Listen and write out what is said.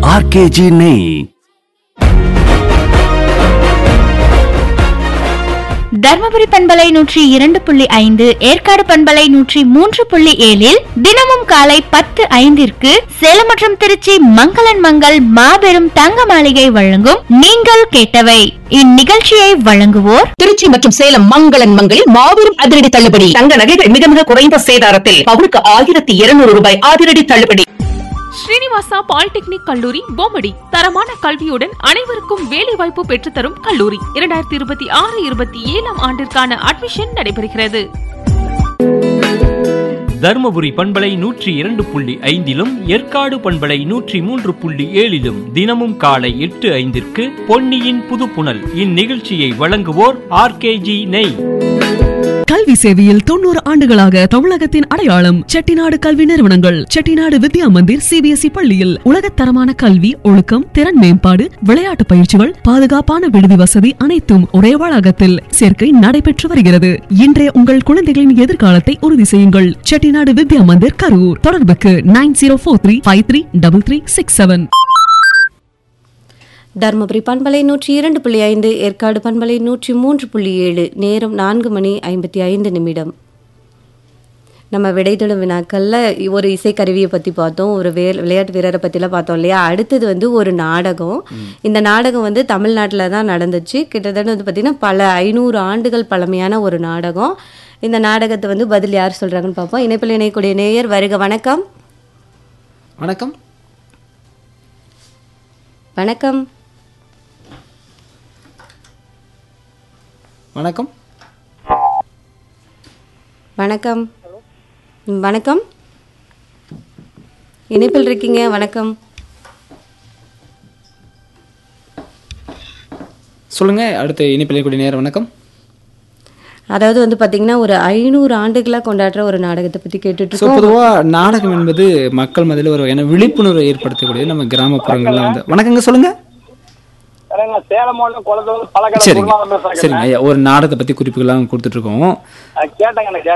RKG நெய் தர்மபுரி பண்பலை நூற்றி இரண்டு புள்ளி ஐந்து ஏற்காடு பண்பலை நூற்றி மூன்று புள்ளி ஏழில் தினமும் காலை பத்து ஐந்திற்கு சேலம் மற்றும் திருச்சி மங்களன் மங்கள் மாபெரும் தங்க மாளிகை வழங்கும் நீங்கள் கேட்டவை இந்நிகழ்ச்சியை வழங்குவோர் திருச்சி மற்றும் சேலம் மங்களன் மங்களில் மாபெரும் அதிரடி தள்ளுபடி தங்க நகைகள் மிக மிக குறைந்த சேதாரத்தில் பவுனுக்கு ஆயிரத்தி இருநூறு ரூபாய் அதிரடி தள்ளுபடி ஸ்ரீனிவாசா பாலிடெக்னிக் கல்லூரி பொம்மடி தரமான கல்வியுடன் அனைவருக்கும் வேலைவாய்ப்பு பெற்றுத்தரும் கல்லூரி இரண்டாயிரத்தி இருபத்தி ஆறு இருபத்தி ஏழாம் ஆண்டிற்கான அட்மிஷன் நடைபெறுகிறது தருமபுரி பண்பலை நூற்றி இரண்டு புள்ளி ஐந்திலும் ஏற்காடு பண்பலை நூற்றி மூன்று புள்ளி ஏழிலும் தினமும் காலை எட்டு ஐந்திற்கு பொன்னியின் புதுப்புணல் இந்நிகழ்ச்சியை வழங்குவோர் ஆர்கேஜி நெய் கல்வி சேவையில் தொண்ணூறு ஆண்டுகளாக தமிழகத்தின் அடையாளம் செட்டிநாடு கல்வி நிறுவனங்கள் செட்டிநாடு வித்யா மந்திர் சிபிஎஸ்இ பள்ளியில் உலகத்தரமான கல்வி ஒழுக்கம் திறன் மேம்பாடு விளையாட்டு பயிற்சிகள் பாதுகாப்பான விடுதி வசதி அனைத்தும் ஒரே வளாகத்தில் சேர்க்கை நடைபெற்று வருகிறது இன்றைய உங்கள் குழந்தைகளின் எதிர்காலத்தை உறுதி செய்யுங்கள் செட்டிநாடு வித்யா மந்திர் கரூர் தொடர்புக்கு nine zero four three five three double three six seven Dharmapuri பண்பலை நூற்றி இரண்டு புள்ளி ஐந்து ஏற்காடு பண்பலை நூற்றி மூன்று புள்ளி ஏழு நேரம் நான்கு மணி ஐம்பத்தி ஐந்து நிமிடம் நம்ம விடைதொடும் வினாக்களில் ஒரு இசைக்கருவியை பற்றி பார்த்தோம் ஒரு வே விளையாட்டு வீரரை பற்றிலாம் பார்த்தோம் இல்லையா அடுத்தது வந்து ஒரு நாடகம் இந்த நாடகம் வந்து தமிழ்நாட்டில் தான் நடந்துச்சு கிட்டத்தட்ட வந்து பார்த்திங்கன்னா பல ஐநூறு ஆண்டுகள் பழமையான ஒரு நாடகம் இந்த நாடகத்தை வந்து பதில் யார் சொல்கிறாங்கன்னு பார்ப்போம் இணைப்பில் இணையக்கூடிய நேயர் வருக வணக்கம் வணக்கம் வணக்கம் வணக்கம் வணக்கம் ம், வணக்கம் இணைப்பில் இருக்கீங்க வணக்கம் சொல்லுங்க அடுத்த இணைப்பில் கூடிய நேரம் வணக்கம் அதாவது வந்து பாத்தீங்கன்னா ஒரு ஐநூறு ஆண்டுகளா கொண்டாடுற ஒரு நாடகத்தை பத்தி கேட்டுட்டு ஸோ இருக்கோம் பொதுவாக நாடகம் என்பது மக்கள் மத்தியில் ஒரு என்ன விழிப்புணர்வை ஏற்படுத்தக்கூடியது நம்ம கிராமப்புறங்கள்ல வந்து வணக்கங்க சொல்லுங்க சேலம் மாவட்டம் குளத்தூர் பழக்கடை சரிங்க சரிங்க ஐயா ஒரு நாடகத்தை பற்றி குறிப்புகள்லாம் கொடுத்துட்டு இருக்கோம் கேட்டேங்க எனக்கு